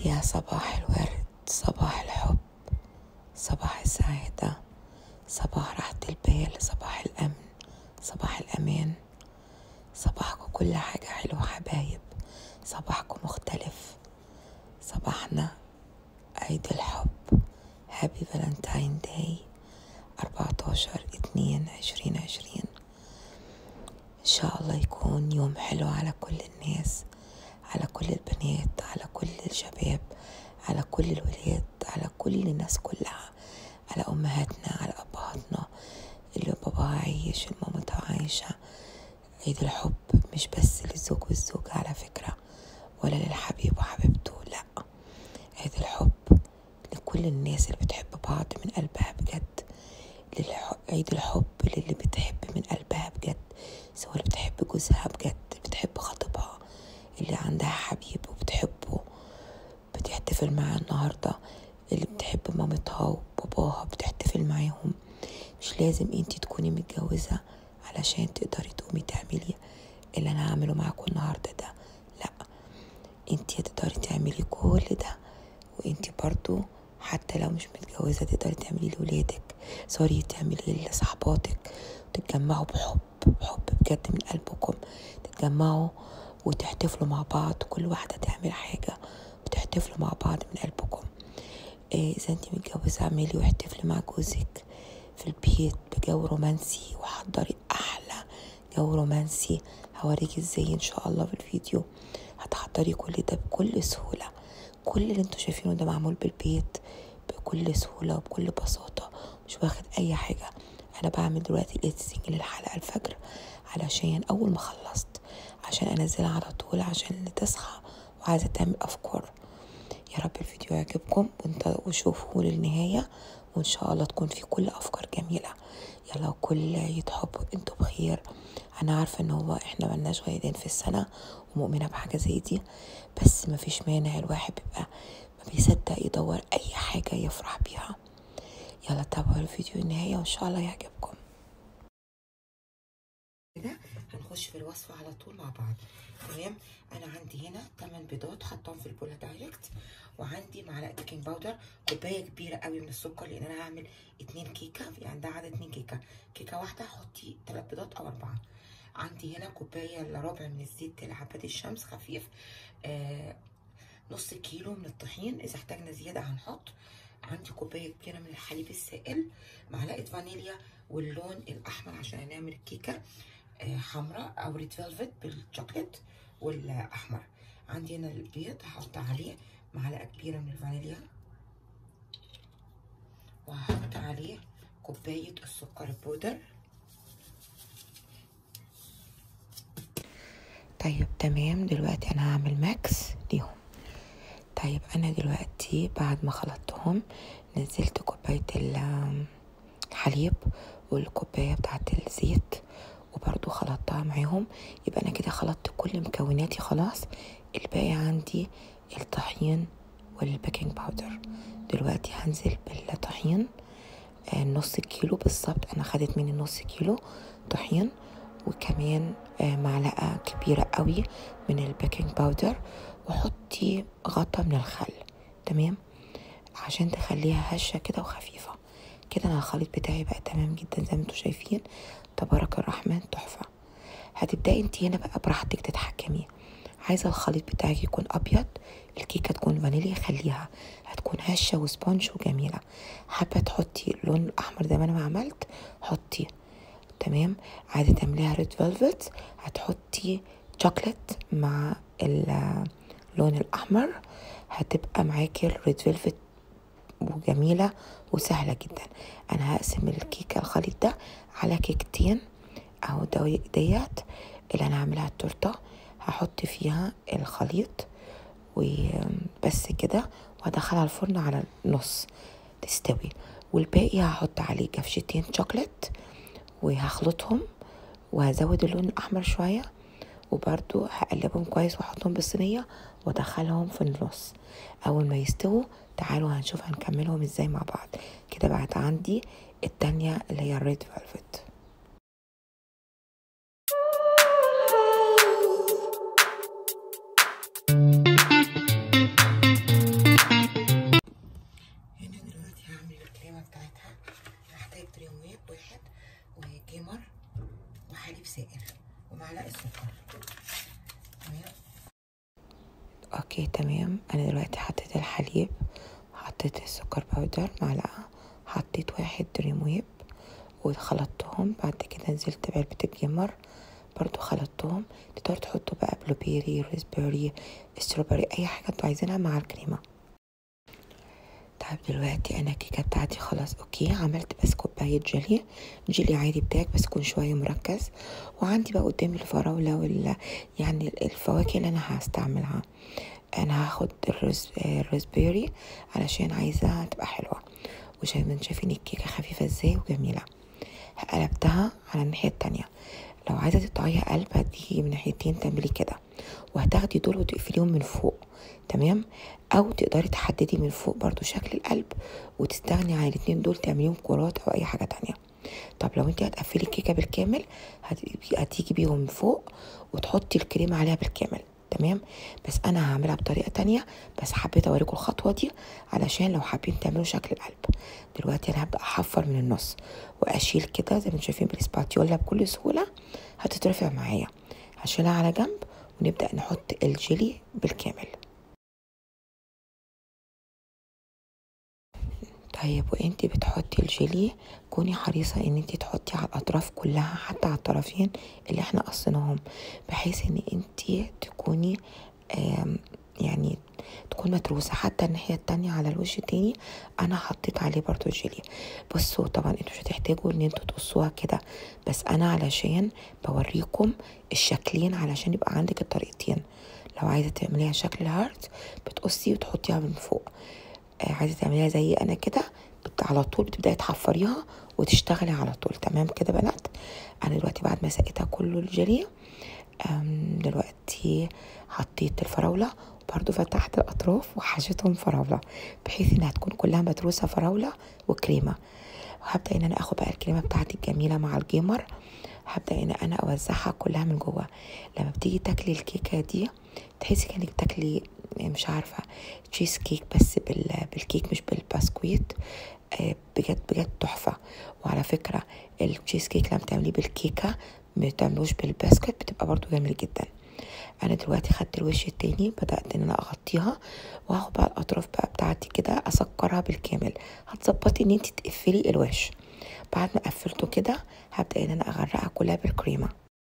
يا صباح الورد صباح الحب صباح السعادة صباح راحة البال صباح الأمن صباح الأمان صباحكم كل حاجة حلوة حبايب صباحكم مختلف صباحنا عيد الحب هابي فالنتاين داي 14 اتنين عشرين عشرين إن شاء الله يكون يوم حلو على كل الناس على كل البنات على كل الشباب على كل الولاد على كل الناس كلها على أمهاتنا على أبهاتنا اللي باباها عايش المامتها عايشة عيد الحب مش بس للزوج والزوجة على فكرة ولا للحبيب وحبيبته لا عيد الحب لكل الناس اللي بتحب بعض من قلبها بجد للح... عيد الحب للي بتحب من قلبها بجد سواء اللي بتحب جوزها بجد بتحب خطيبها اللي عندها حبيب وبتحبه بتحتفل معاه النهاردة اللي بتحب مامتها وباباها بتحتفل معاهم مش لازم انتي تكوني متجوزة علشان تقدري تقومي تعملي اللي انا هعمله معاكم النهاردة ده لا انتي تقدري تعملي كل ده وانتي برضو حتى لو مش متجوزة تقدري تعملي لولادك سوري تعملي لصحباتك تتجمعوا بحب بحب بجد من قلبكم تتجمعوا وتحتفلوا مع بعض كل واحدة تعمل حاجة وتحتفلوا مع بعض من قلبكم إيه إذا انتي متجوزة اعملي واحتفلي مع جوزك في البيت بجو رومانسي وحضري أحلى جو رومانسي هوريكي ازاي ان شاء الله في الفيديو هتحضري كل ده بكل سهولة كل اللي انتوا شايفينه ده معمول بالبيت بكل سهولة وبكل بساطة مش واخد أي حاجة أنا بعمل دلوقتي الإيديتنج للحلقة الفجر علشان أول ما خلصت عشان أنزلها على طول عشان اللي تصحى وعايزة تعمل أفكار يا رب الفيديو يعجبكم وانت وشوفوا للنهاية وإن شاء الله تكون في كل أفكار جميلة يلا كل عيد حب انتوا بخير أنا عارفة إن هو إحنا ملناش غيرين في السنة ومؤمنة بحاجة زي دي بس مفيش مانع الواحد بيبقى ما بيصدق يدور أي حاجة يفرح بيها يلا تابعوا الفيديو النهاية وإن شاء الله يعجبكم كده هنخش في الوصفة على طول مع بعض تمام أنا عندي هنا 8 بيضات حطاهم في البولة دايركت وعندي معلقة بيكنج باودر كوباية كبيرة قوي من السكر لأن أنا هعمل اتنين كيكة في عندها عدد اتنين كيكة كيكة واحدة حطي تلات بيضات أو أربعة عندي هنا كوباية إلا ربع من الزيت لحبات الشمس خفيف آه نص كيلو من الطحين إذا احتاجنا زيادة هنحط عندي كوباية كبيرة من الحليب السائل معلقة فانيليا واللون الأحمر عشان هنعمل الكيكة آه حمراء أو ريد فيلفت بالشوكليت والأحمر عندي هنا البيض هحط عليه معلقة كبيرة من الفانيليا وهحط عليه كوباية السكر البودر طيب تمام دلوقتي انا هعمل ماكس ليهم طيب انا دلوقتي بعد ما خلطتهم نزلت كوباية الحليب والكوباية بتاعت الزيت وبرضو خلطتها معاهم يبقى انا كده خلطت كل مكوناتي خلاص الباقي عندي الطحين والبيكنج باودر دلوقتي هنزل بالطحين نص كيلو بالظبط انا خدت مني نص كيلو طحين وكمان معلقة كبيرة قوي من البيكنج باودر وحطي غطا من الخل تمام عشان تخليها هشة كده وخفيفة كده انا الخليط بتاعي بقى تمام جدا زي ما انتوا شايفين تبارك الرحمن تحفة هتبدأي انت هنا بقى براحتك تتحكمي عايزة الخليط بتاعك يكون أبيض الكيكة تكون فانيليا خليها هتكون هشة وسبونج وجميلة حابة تحطي اللون الأحمر زي ما أنا ما عملت حطي تمام عايزة تعمليها ريد فيلفت هتحطي شوكليت مع اللون الأحمر هتبقى معاكي الريد فيلفت وجميلة وسهلة جدا أنا هقسم الكيكة الخليط ده على كيكتين أهو ديت اللي أنا هعملها التورتة هحط فيها الخليط وبس كده وهدخلها الفرن على النص تستوي والباقي هحط عليه كفشتين شوكليت وهخلطهم وهزود اللون الأحمر شوية وبرضو هقلبهم كويس واحطهم بالصينية وادخلهم في النص أول ما يستووا تعالوا هنشوف هنكملهم ازاي مع بعض كده بعد عندي التانية اللي هي الريد فيلفت اوكي تمام انا دلوقتي حطيت الحليب حطيت السكر باودر معلقة حطيت واحد دريم ويب وخلطتهم بعد كده نزلت بعلبة الجمر برضو خلطتهم تقدروا تحطوا بقى بلوبيري ريزبيري ستروبري اي حاجة انتوا عايزينها مع الكريمة طيب دلوقتي انا الكيكه بتاعتي خلاص اوكي عملت بس كوبايه جيلي جيلي عادي بتاعك بس يكون شويه مركز وعندي بقى قدامي الفراوله وال يعني الفواكه اللي انا هستعملها انا هاخد الروز الروزبيري علشان عايزاها تبقى حلوه وشايفين من شايفين الكيكه خفيفه ازاي وجميله قلبتها على الناحيه التانية لو عايزه تقطعيها قلب هتيجي من ناحيتين تعملي كده وهتاخدي دول وتقفليهم من فوق تمام او تقدري تحددي من فوق برضو شكل القلب وتستغني عن الاتنين دول تعمليهم كرات او اي حاجه تانية طب لو انت هتقفلي الكيكه بالكامل هتيجي بيهم من فوق وتحطي الكريمه عليها بالكامل تمام بس انا هعملها بطريقه تانية بس حبيت اوريكم الخطوه دي علشان لو حابين تعملوا شكل القلب دلوقتي انا هبدا احفر من النص واشيل كده زي ما انتم شايفين بالسباتيولا بكل سهوله هتترفع معايا هشيلها على جنب ونبدا نحط الجيلي بالكامل طيب وانت بتحطي الجيلي كوني حريصة ان انت تحطي على الاطراف كلها حتى على الطرفين اللي احنا قصيناهم بحيث ان انت تكوني يعني تكون متروسة حتى الناحية التانية على الوش التاني انا حطيت عليه برضو الجيلي بصوا طبعا انتوا مش هتحتاجوا ان انتوا تقصوها كده بس انا علشان بوريكم الشكلين علشان يبقى عندك الطريقتين لو عايزة تعمليها شكل الهارت بتقصي وتحطيها من فوق عايزه تعمليها زي انا كده على طول بتبداي تحفريها وتشتغلي على طول تمام كده بنات انا دلوقتي بعد ما سقيتها كله الجيلي دلوقتي حطيت الفراوله برضو فتحت الاطراف وحشيتهم فراوله بحيث انها تكون كلها متروسه فراوله وكريمه وهبدا ان انا اخد بقى الكريمه بتاعتي الجميله مع الجيمر هبدا ان انا اوزعها كلها من جوه لما بتيجي تاكلي الكيكه دي تحسي كانك بتاكلي مش عارفه تشيز كيك بس بالكيك مش بالبسكويت بجد بجد تحفه وعلى فكره التشيز كيك لما تعمليه بالكيكه ما تعملوش بالبسكوت بتبقى برضو جميل جدا انا دلوقتي خدت الوش التاني بدات ان انا اغطيها واخد بقى الاطراف بقى بتاعتي كده اسكرها بالكامل هتظبطي ان انت تقفلي الوش بعد ما قفلته كده هبدا ان انا اغرقها كلها بالكريمه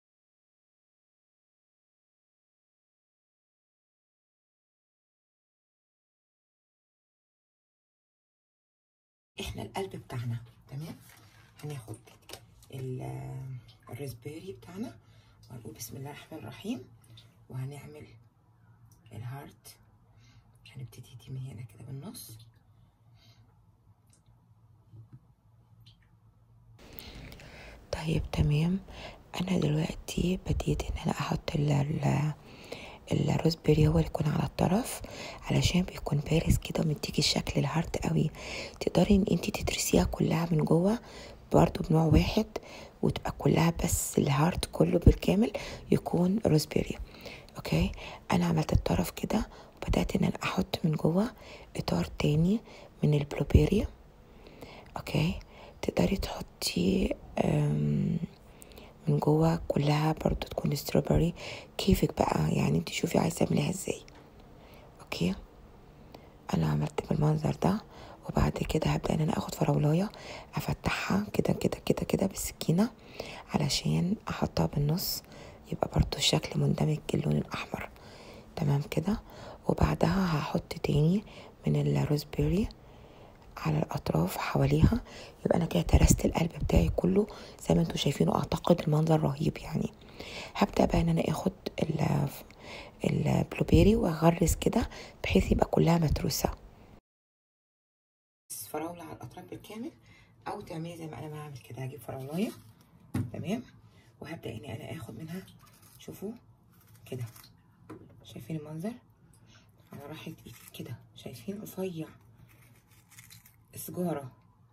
احنا القلب بتاعنا تمام هناخد الريزبيري بتاعنا وهنقول بسم الله الرحمن الرحيم وهنعمل الهارت هنبتدي دي من هنا كده بالنص طيب تمام انا دلوقتي بديت ان انا احط ال الروزبيري هو اللي يكون على الطرف علشان بيكون بارز كده ومديكي الشكل الهارت قوي تقدري ان انتي تترسيها كلها من جوه برضو بنوع واحد وتبقى كلها بس الهارت كله بالكامل يكون روزبيري اوكي انا عملت الطرف كده وبدات ان انا احط من جوه اطار تاني من البلوبيري اوكي تقدري تحطي من جوه كلها برضو تكون ستروبري كيفك بقى يعني انت شوفي عايزه تعمليها ازاي اوكي انا عملت بالمنظر ده وبعد كده هبدا ان انا اخد فراولايه افتحها كده كده كده كده بالسكينه علشان احطها بالنص يبقى برضو الشكل مندمج اللون الاحمر تمام كده وبعدها هحط تاني من الروزبيري على الاطراف حواليها يبقى انا كده ترست القلب بتاعي كله زي ما انتم شايفينه اعتقد المنظر رهيب يعني هبدا بقى ان انا اخد البلوبيري واغرز كده بحيث يبقى كلها متروسه فراوله على الاطراف بالكامل او تعملي زي ما انا بعمل كده هجيب فراولايه تمام وهبدا اني انا اخد منها شوفوا كده شايفين المنظر على راحه ايدي كده شايفين رفيع سجارة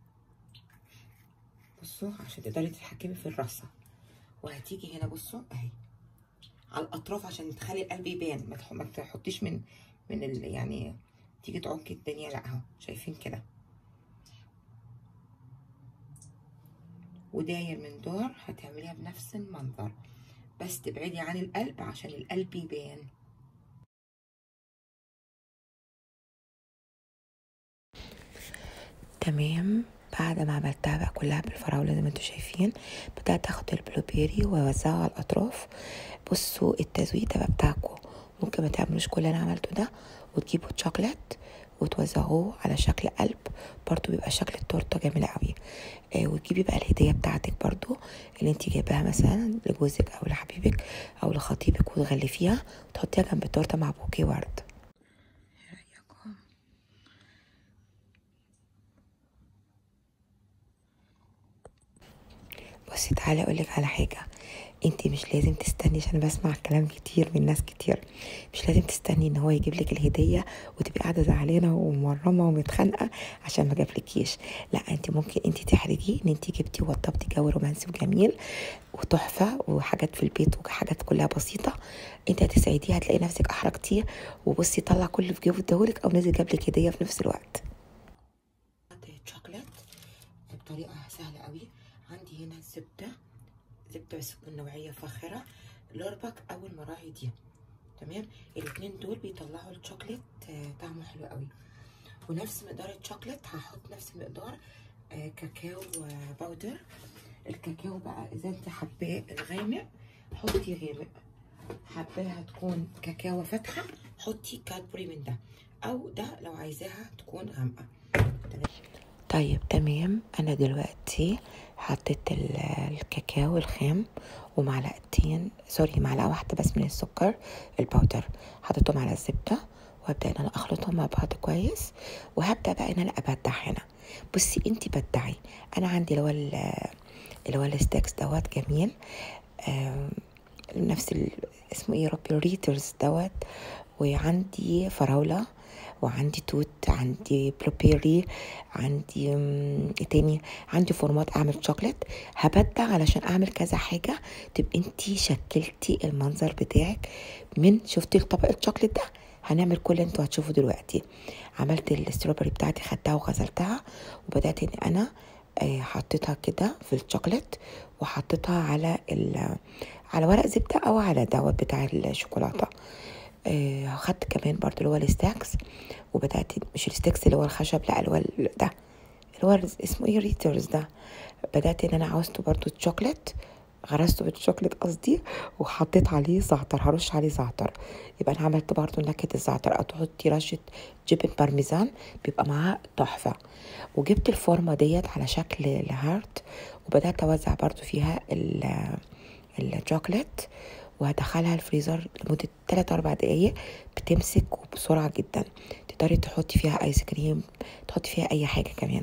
بصوا عشان تقدري تتحكمي في الرصة وهتيجي هنا بصوا اهي على الاطراف عشان تخلي القلب يبان ما تحطيش من من ال يعني تيجي تعك الدنيا لا اهو شايفين كده وداير من دور هتعمليها بنفس المنظر بس تبعدي عن القلب عشان القلب يبان تمام بعد ما عملتها بقى كلها بالفراولة زي ما انتوا شايفين بدأت اخد البلو بيري واوزعه على الاطراف بصوا التزويق ده بقى بتاعكم ممكن ما تعملوش كل اللي انا عملته ده وتجيبوا شوكليت وتوزعوه على شكل قلب برضو بيبقى شكل التورته جميله قوي آه وتجيبي بقى الهديه بتاعتك برضو اللي انت جايباها مثلا لجوزك او لحبيبك او لخطيبك وتغلفيها وتحطيها جنب التورته مع بوكيه ورد ايه رايكم بصي تعالي اقولك على حاجه انت مش لازم تستني عشان بسمع كلام كتير من ناس كتير مش لازم تستني ان هو يجيب لك الهديه وتبقي قاعده زعلانه ومرمه ومتخانقه عشان ما جابلكيش لا انت ممكن انت تحرجي ان انت جبتي ووضبتي جو رومانسي وجميل وتحفه وحاجات في البيت وحاجات كلها بسيطه انت هتسعديه هتلاقي نفسك احرجتيه وبصي طلع كل اللي في جيبه اداهولك او نزل جابلك هديه في نفس الوقت شوكليت بطريقه سهله قوي عندي هنا الزبده زبده من نوعيه فاخره لوربك او المراعي دي تمام الاتنين دول بيطلعوا الشوكليت طعمه حلو قوي ونفس مقدار الشوكليت هحط نفس مقدار كاكاو باودر الكاكاو بقى اذا انت حباه الغامق حطي غامق حباها تكون كاكاو فاتحه حطي كادبري من ده او ده لو عايزاها تكون غامقه طيب تمام انا دلوقتي حطيت الكاكاو الخام ومعلقتين سوري معلقه واحده بس من السكر الباودر حطيتهم على الزبده وابدا ان انا اخلطهم مع بعض كويس وهبدا بقى ان انا ابدع هنا بصي انت بدعي انا عندي اللي هو اللي هو الستيكس دوت جميل نفس اسمه ايه ربي ريترز دوت وعندي فراوله وعندي توت عندي بلوبيري عندي ايه تاني عندي فورمات اعمل شوكليت هبدع علشان اعمل كذا حاجه تبقى انتي شكلتي المنظر بتاعك من شفتي الطبق الشوكليت ده هنعمل كل اللي انتوا هتشوفوا دلوقتي عملت الاستروبري بتاعتي خدتها وغسلتها وبدات ان انا حطيتها كده في الشوكليت وحطيتها على على ورق زبده او على دوت بتاع الشوكولاته آه خدت كمان برضو اللي هو الستاكس وبدات مش الستاكس اللي هو الخشب لا اللي هو ده اللي هو اسمه ايه ريترز ده بدات ان انا عاوزته برضو الشوكليت غرسته بالشوكليت قصدي وحطيت عليه زعتر هرش عليه زعتر يبقى انا عملت برضو نكهه الزعتر او تحطي رشه جبن بارميزان بيبقى معاها تحفه وجبت الفورمه ديت على شكل الهارت وبدات اوزع برضو فيها الشوكليت وهدخلها الفريزر لمدة 3 4 دقايق بتمسك وبسرعة جدا تقدري تحطي فيها ايس كريم تحطي فيها اي حاجة كمان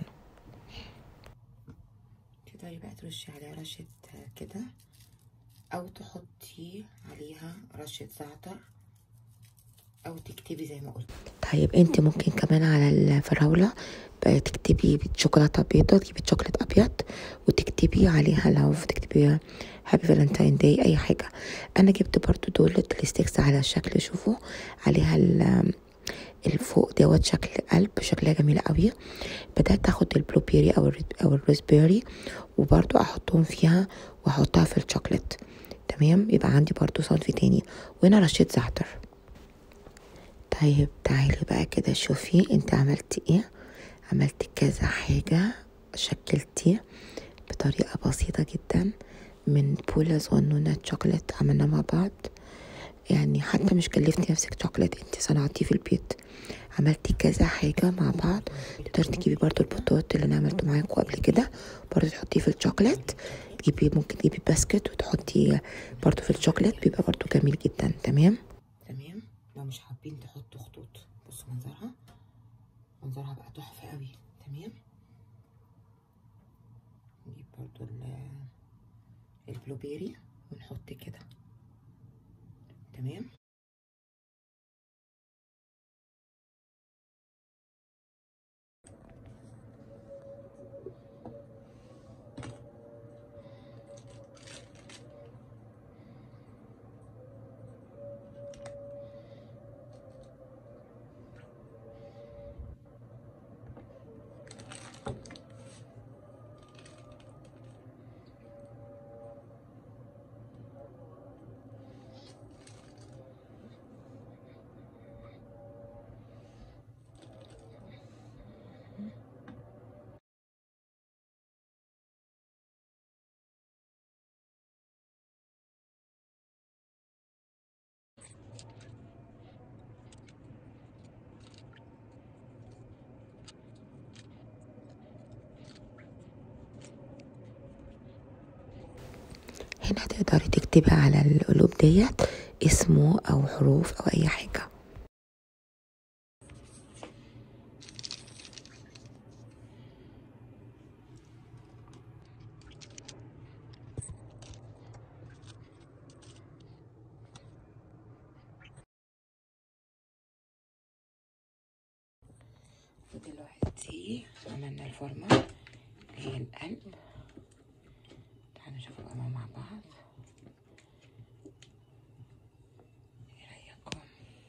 تقدري بقى ترشي عليها رشة كده او تحطي عليها رشة زعتر او تكتبي زي ما قلت طيب انت ممكن كمان على الفراولة تكتبي شوكولاتة بيضة تجيبي شوكولات ابيض وتكتبي عليها لو تكتبي هابي فالنتاين داي اي حاجة انا جبت برضو دول الستيكس على الشكل شوفوا عليها الفوق دوت شكل قلب شكلها جميلة قوي بدأت اخد البلو بيري او او الروزبيري وبرضو احطهم فيها واحطها في الشوكليت تمام يبقى عندي برضو صنف تاني وهنا رشيت زعتر طيب تعالي بقى كده شوفي انت عملتي ايه عملت كذا حاجة شكلتي بطريقة بسيطة جدا من بولة صغنونة شوكولات عملنا مع بعض يعني حتى مش كلفتي نفسك شوكولات انت صنعتيه في البيت عملتي كذا حاجة مع بعض تقدري تجيبي برضو البطاط اللي انا عملته معاكم قبل كده برضو تحطيه في الشوكولات تجيبي ممكن تجيبي باسكت وتحطي برضو في الشوكولات بيبقى برضو جميل جدا تمام تمام لو مش حابين تحطوا خطوط بصوا منظرها منظرها بقى تحفة قوي تمام نجيب برضو البلو بيري ونحط كده تمام هنا تقدري تكتبي على القلوب ديت اسمه او حروف او اي حاجه ودلوقتي عملنا الفورمة اللي هي القلب تعالوا نشوف القمر مع بعض ايه رأيكم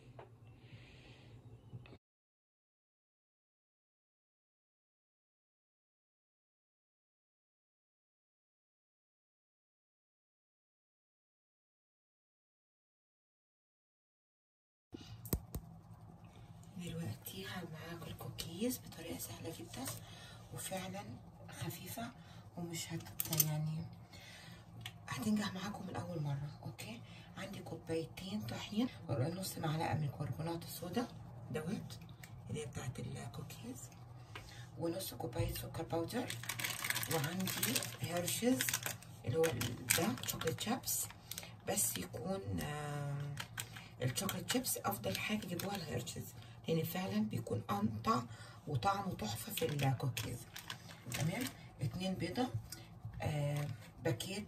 دلوقتي هعمل معاكم الكوكيز بطريقة سهلة جدا وفعلا خفيفة ومش هت يعني هتنجح معاكم من أول مرة أوكي عندي كوبايتين طحين ونص معلقة من كربونات الصودا دوت اللي هي بتاعت الكوكيز ونص كوباية سكر باودر وعندي هيرشز اللي هو ده شوكليت شيبس بس يكون آه الشوكليت شيبس افضل حاجه جيبوها الهيرشز لان فعلا بيكون انطع وطعمه تحفه في الكوكيز تمام اتنين بيضه آه باكيت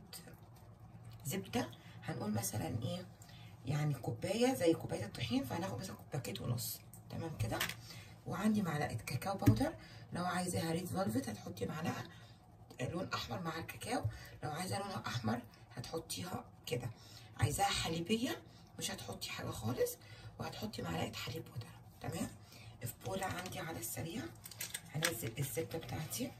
زبده هنقول مثلا ايه يعني كوبايه زي كوبايه الطحين فهناخد مثلا باكيت ونص تمام كده وعندي معلقه كاكاو باودر لو عايزاها ريد فولفت هتحطي معلقه لون احمر مع الكاكاو لو عايزه لونها احمر هتحطيها كده عايزاها حليبيه مش هتحطي حاجه خالص وهتحطي معلقه حليب بودره تمام في بوله عندي على السريع هنزل الزبده بتاعتي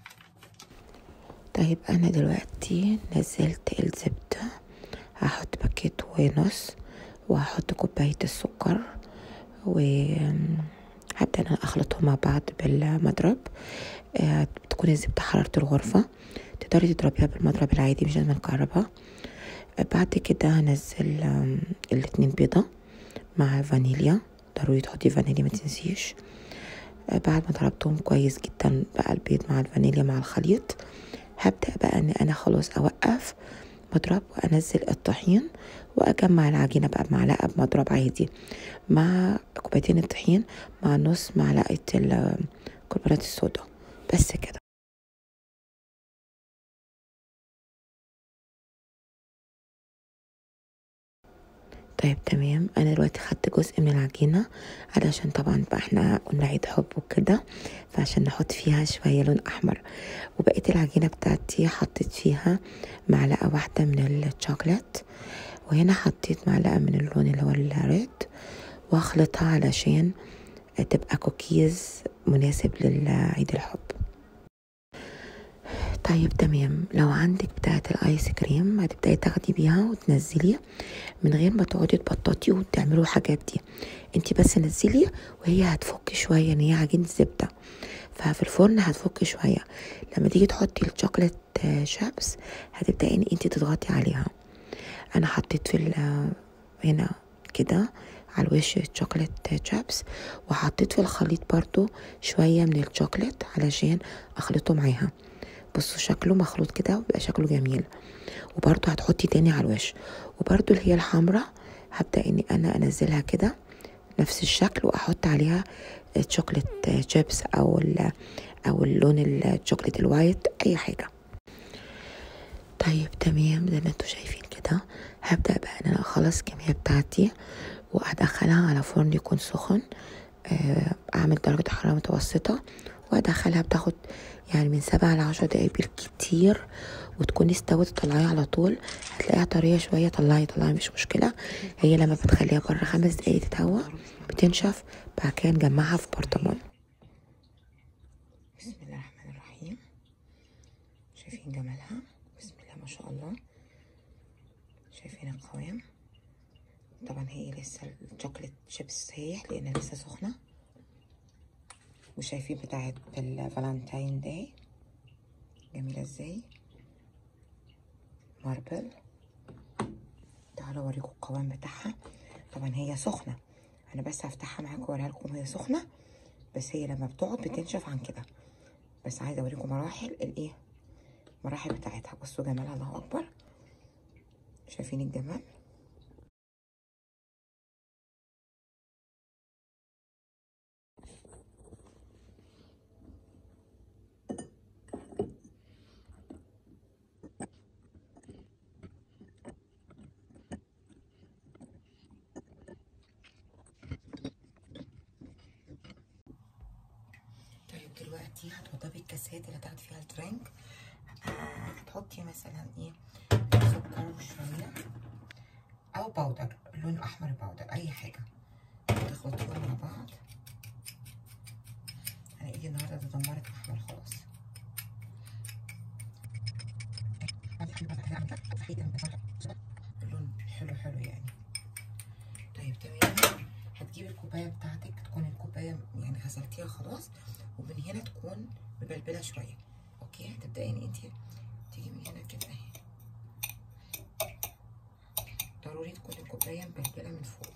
طيب انا دلوقتي نزلت الزبده هحط باكيت ونص وهحط كوبايه السكر و هبدا انا اخلطهم مع بعض بالمضرب آه بتكون الزبده حراره الغرفه تقدري تضربيها بالمضرب العادي مش لازم الكهرباء بعد كده هنزل الاتنين بيضة مع فانيليا ضروري تحطي فانيليا ما تنسيش بعد ما ضربتهم كويس جدا بقى البيض مع الفانيليا مع الخليط هبدأ بقى ان انا خلاص اوقف مضرب وانزل الطحين واجمع العجينة بقى بمعلقة بمضرب عادي مع كوبايتين الطحين مع نص معلقة كربونات الصودا بس كده طيب تمام انا دلوقتي خدت جزء من العجينة علشان طبعا بقى احنا قلنا عيد حب وكده فعشان نحط فيها شوية لون احمر وبقيت العجينة بتاعتي حطيت فيها معلقة واحدة من الشوكولات وهنا حطيت معلقة من اللون اللي هو الريد واخلطها علشان تبقى كوكيز مناسب للعيد الحب طيب تمام لو عندك بتاعة الايس كريم هتبدأي تاخدي بيها وتنزلي من غير ما تقعدي تبططي وتعملوا الحاجات دي انت بس نزلي وهي هتفك شوية ان هي عجينة زبدة ففي الفرن هتفك شوية لما تيجي تحطي الشوكولات شابس هتبدأي ان انت تضغطي عليها انا حطيت في هنا كده على الوش الشوكولات شابس وحطيت في الخليط برضو شوية من الشوكولات علشان اخلطه معاها بصوا شكله مخلوط كده وبيبقى شكله جميل وبرضو هتحطي تاني على الوش وبرضو اللي هي الحمراء هبدأ اني انا انزلها كده نفس الشكل واحط عليها شوكولات شيبس او او اللون الشوكولات الوايت اي حاجه طيب تمام زي ما انتوا شايفين كده هبدأ بقى ان انا اخلص الكمية بتاعتي وادخلها على فرن يكون سخن اعمل درجة حرارة متوسطة وادخلها بتاخد يعني من سبعة لعشر دقايق بالكتير وتكوني استوت تطلعيها على طول هتلاقيها طرية شوية طلعي طلعي مش مشكلة هي لما بتخليها بره خمس دقايق تتهوى بتنشف بعد كده نجمعها في برطمان بسم الله الرحمن الرحيم شايفين جمالها بسم الله ما شاء الله شايفين القوام طبعا هي لسه الشوكليت شيبس سايح لان لسه سخنه وشايفين بتاعت الفالنتاين داي جميلة ازاي ماربل تعالوا اوريكم القوام بتاعها طبعا هي سخنة انا بس هفتحها معاكم واوريها لكم وهي سخنة بس هي لما بتقعد بتنشف عن كده بس عايزة اوريكم مراحل الايه مراحل بتاعتها بصوا جمالها الله اكبر شايفين الجمال طيب دلوقتي هتوضبي الكاسات اللي هتاخدي فيها الدرينك آه، هتحطي مثلا ايه سكر شويه او باودر لون احمر باودر اي حاجه تخلطيهم مع بعض انا ايدي النهارده اتدمرت احمر خلاص اللون حلو حلو يعني طيب تمام هتجيبي الكوبايه بتاعتك تكون الكوبايه يعني غسلتيها خلاص ومن هنا تكون مبلبله شويه اوكي هتبداي ان انت تيجي من هنا كده اهي ضروري تكون الكوبايه مبلبله من فوق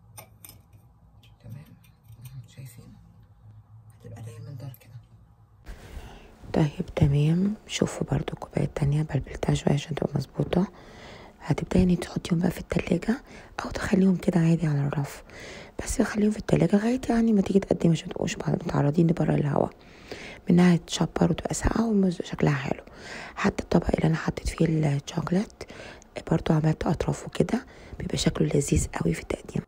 تمام شايفين هتبقى دايما دار كده طيب تمام شوفوا برضو الكوبايه التانية بلبلتها شويه عشان تبقى مظبوطه هتبداي ان انت تحطيهم بقى في التلاجة او تخليهم كده عادي على الرف بس خليهم في التلاجة لغاية يعني ما تيجي تقدمي عشان متبقوش متعرضين لبره الهوا منها تشبر وتبقى ساقعة وشكلها حلو حتى الطبق اللي انا حطيت فيه الشوكولات برضو عملت اطرافه كده بيبقى شكله لذيذ قوي في التقديم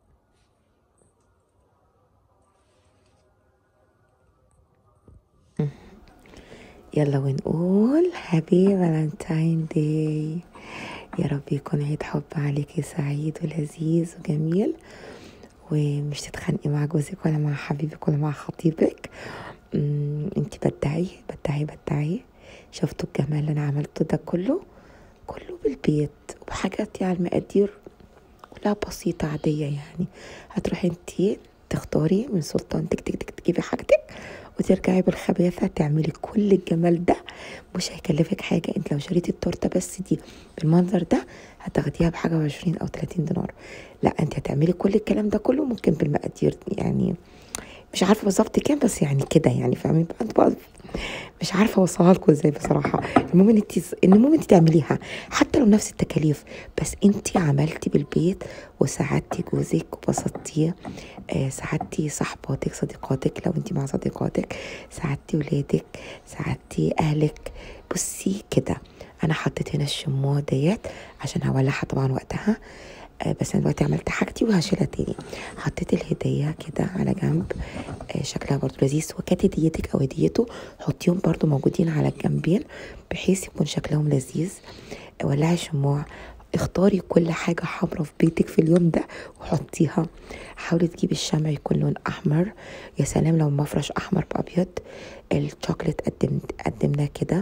يلا ونقول هابي فالنتاين داي يا رب يكون عيد حب عليكي سعيد ولذيذ وجميل ومش تتخانقي مع جوزك ولا مع حبيبك ولا مع خطيبك انت بدعي بدعي بدعي شفتوا الجمال اللي انا عملته ده كله كله بالبيت وبحاجات يعني المقادير كلها بسيطة عادية يعني هتروحي انت تختاري من سلطان تك تك تك تجيبي حاجتك وترجعي بالخباثة تعملي كل الجمال ده مش هيكلفك حاجة انت لو شريتي التورتة بس دي بالمنظر ده هتاخديها بحاجة وعشرين او تلاتين دينار لا انت هتعملي كل الكلام ده كله ممكن بالمقادير يعني مش عارفه بالظبط كام بس يعني كده يعني فاهمين بقى مش عارفه اوصلها لكم ازاي بصراحه المهم ان انت المهم انت تعمليها حتى لو نفس التكاليف بس انت عملتي بالبيت وساعدتي جوزك وبسطتيه آه ساعدتي صحباتك صديقاتك لو انت مع صديقاتك ساعدتي ولادك ساعدتي اهلك بصي كده انا حطيت هنا الشموع ديت عشان هولعها طبعا وقتها آه بس انا دلوقتي عملت حاجتي وهشيلها تاني حطيت الهدية كده على جنب آه شكلها برضو لذيذ وكانت هديتك او هديته حطيهم برضو موجودين على الجنبين بحيث يكون شكلهم لذيذ آه ولعي شموع اختاري كل حاجة حمرا في بيتك في اليوم ده وحطيها حاولي تجيبي الشمع يكون لون احمر يا سلام لو مفرش احمر بابيض الشوكليت قدمت قدمناه كده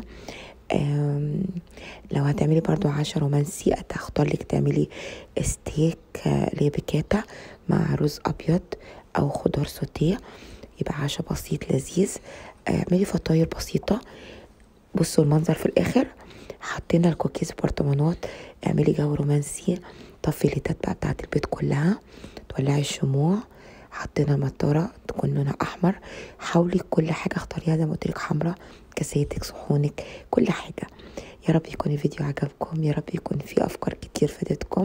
لو هتعملي برضو عشاء رومانسي هتختار لك تعملي ستيك اللي هي بكاتا مع رز ابيض او خضار سوتيه يبقى عشاء بسيط لذيذ اعملي فطاير بسيطه بصوا المنظر في الاخر حطينا الكوكيز برطمانات اعملي جو رومانسي طفي الليتات بقى بتاعت البيت كلها تولعي الشموع حطينا المطارة تكون لونها أحمر حاولي كل حاجة اختاريها زي ما قلت لك حمرا كاساتك صحونك كل حاجة يا رب يكون الفيديو عجبكم يا رب يكون فيه أفكار كتير فادتكم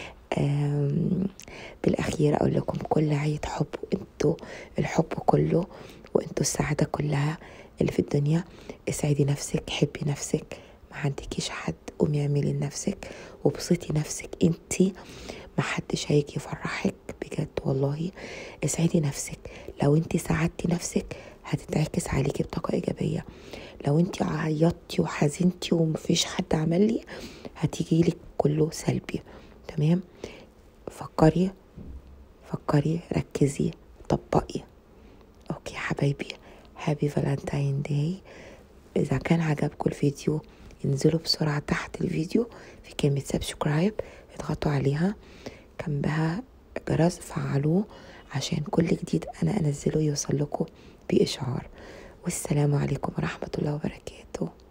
بالأخير أقول لكم كل عيد حب وانتوا الحب كله وانتوا السعادة كلها اللي في الدنيا اسعدي نفسك حبي نفسك ما عندكيش حد قومي اعملي لنفسك وبسطي نفسك انتي محدش هيجي يفرحك بجد والله اسعدي نفسك لو انت ساعدتي نفسك هتتعكس عليكي بطاقة إيجابية لو انت عيطتي وحزنتي ومفيش حد عمل لي هتيجيلك كله سلبي تمام فكري فكري ركزي طبقي اوكي حبايبي هابي فالنتاين داي اذا كان عجبكم الفيديو انزلوا بسرعة تحت الفيديو في كلمة سبسكرايب اضغطوا عليها جنبها جرس فعلوه عشان كل جديد انا انزله يوصل لكم باشعار والسلام عليكم ورحمه الله وبركاته